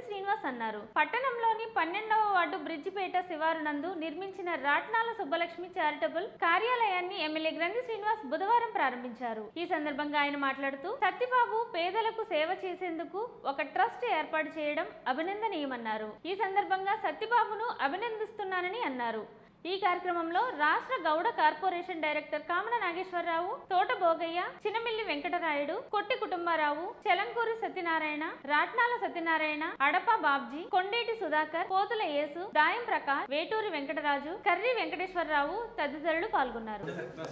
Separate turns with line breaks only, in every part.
శ్రీనివాస్ అన్నారు పట్టణంలోని పన్నెండవ వార్డు బ్రిడ్జిపేట శివారు నందు నిర్మించిన రాట్నాల సుబ్బలక్ష్మి చారిటబుల్ కార్యాలయాన్ని ఎమ్మెల్యే గ్రంథి శ్రీనివాస్ బుధవారం ప్రారంభించారు ఈ సందర్భంగా ఆయన మాట్లాడుతూ సత్యబాబు పేదలకు సేవ చేసేందుకు ఒక ట్రస్ట్ ఏర్పాటు చేయడం అభినందనీయమన్నారు ఈ సందర్భంగా సత్యబాబును అభినందిస్తున్నానని అన్నారు ఈ కార్యక్రమంలో రాష్ట్ర గౌడ కార్పొరేషన్ డైరెక్టర్ కామన నాగేశ్వరరావు తోట భోగయ్య చినమిల్లి వెంకటరాయుడు కొట్టి కుటుంబారావు చెలంకూరి సత్యనారాయణ రాట్నాల సత్యనారాయణ అడప బాబ్జీ కొండేటి సుధాకర్ పోతుల యేసు దాయం ప్రకాష్ వేటూరి వెంకటరాజు కర్రి వెంకటేశ్వరరావు తదితరులు పాల్గొన్నారు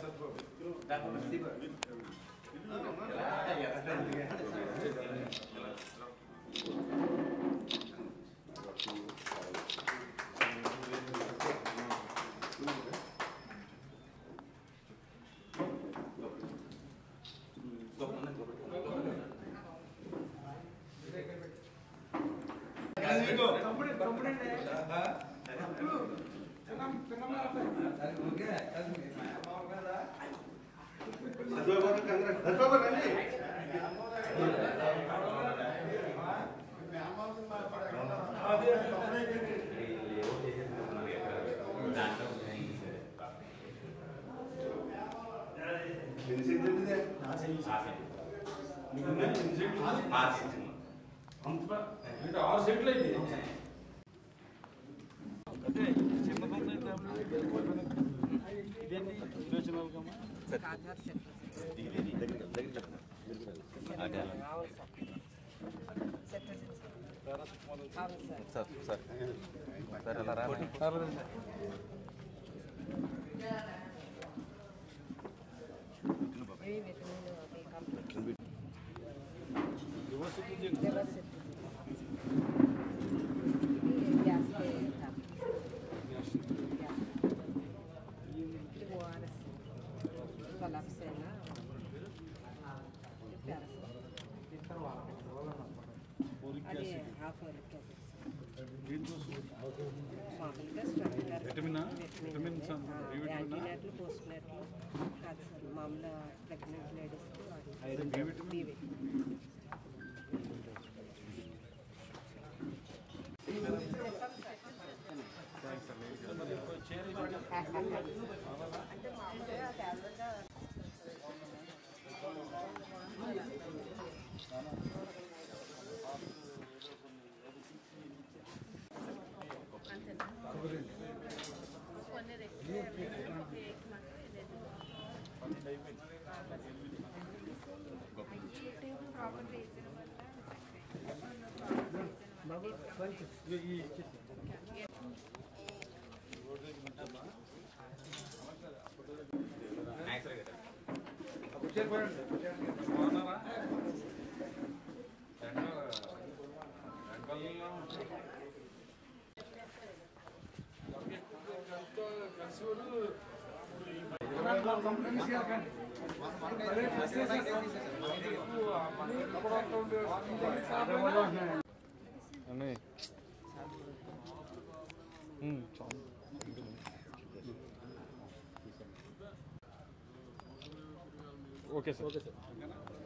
ఆరు సెంట్లు అయింది
విటమినా విటమిన్
యాంటీనేట్లు పోస్ట్ నేట్లు కాదు సార్ మామూలు ప్రెగ్నెంట్ లేడీస్కి బి విటమిన్ అంటే మామూలుగా tablet
okay sir okay sir